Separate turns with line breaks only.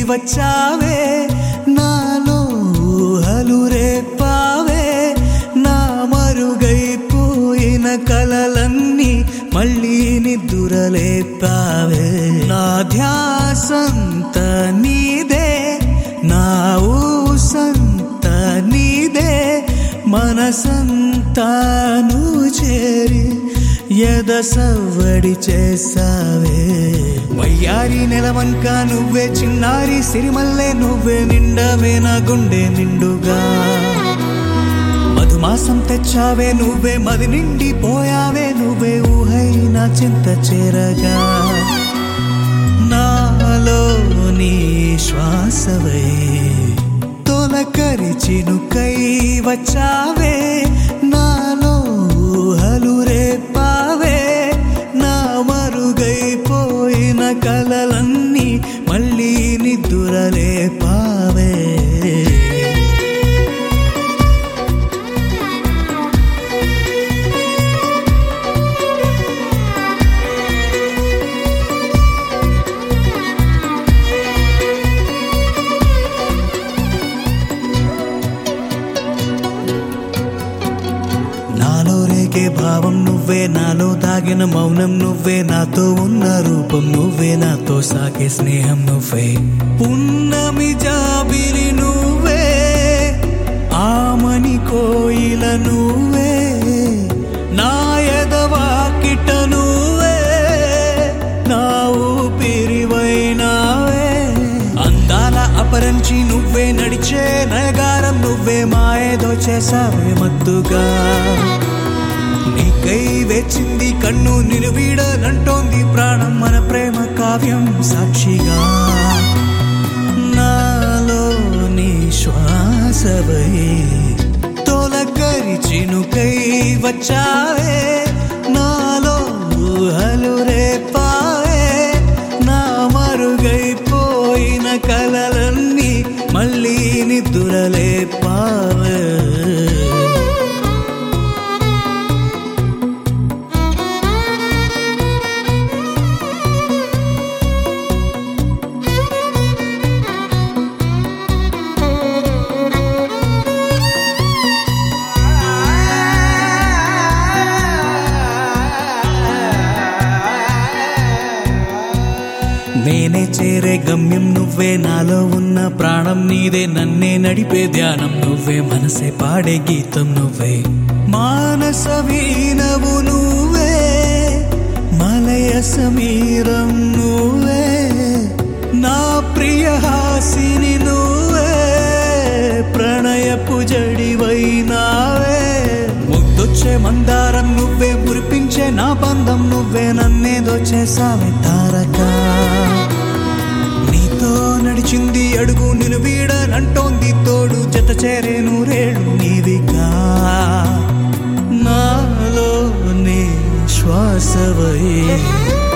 వచ్చావే నాలో ఊహలు రేపావే నా మరుగైపోయిన కలలన్నీ మళ్ళీ నిద్దురలేపావే నా ధ్యాసంత నీదే నా ఊసంత నీదే మనసంతా నువ్వు చేరి ఎద సవ్వడి చేసావే వయ్యారి నెలవంక నువ్వే చిన్నారి సిరిమల్లే నువ్వే నిండవే నా గుండె నిండుగా మధుమాసం తెచ్చావే నువ్వే మది నిండి పోయావే నువ్వే ఊహై నా చింత చేరగా నాలో నీ శ్వాసవై తొలకరి చినుకై వచ్చావే నాలో ఊహలు రేపావే నా మరుగైపోయిన కలలన్నీ మళ్ళీ నిద్దురలేపావే నాలో రేగే భావం నువ్వే నాలో దాగిన మౌనం నువ్వే నాతో ఉన్న రూపం నువ్వే నాతో సాగే స్నేహం నువ్వే పున్నమి జాబిలి నువ్వే ఆమని కోయిల నువ్వే నా ఎదవాకిట నువ్వే నా ఊపిరివైనావే అందాల అపరంచి నువ్వే నడిచే నయగారం నువ్వే మాయేదో చేసావే మత్తుగా నీకై వేచింది కన్ను నిన్ను వీడనంటోంది ప్రాణం మన ప్రేమ కావ్యం సాక్షిగా నాలో నీ శ్వాసవై తొలకరి చినుకై వచ్చావే నాలో ఊహలు రేపావే నా మరుగైపోయిన కలలన్నీ మళ్ళీ నిద్దురలేపావే నేనే చేరే గమ్యం నువ్వే నాలో ఉన్న ప్రాణం నీదే నన్నే నడిపే ధ్యానం నువ్వే మనసే పాడే గీతం నువ్వే మానస వీణవు నువ్వే మలయ సమీరం నువ్వే నా ప్రియ హాసిని నువ్వే ప్రణయపు జడివైనావే ముద్దొచ్చే మందారం నువ్వే మురిపించే నా బంధం నువ్వే నన్నేదో చేసావే తారక నీతో నడిచింది అడుగు నిన్ను వీడనంటోంది తోడు జత చేరే నూరేళ్ళు నీవిగా నాలో నీ శ్వాసవై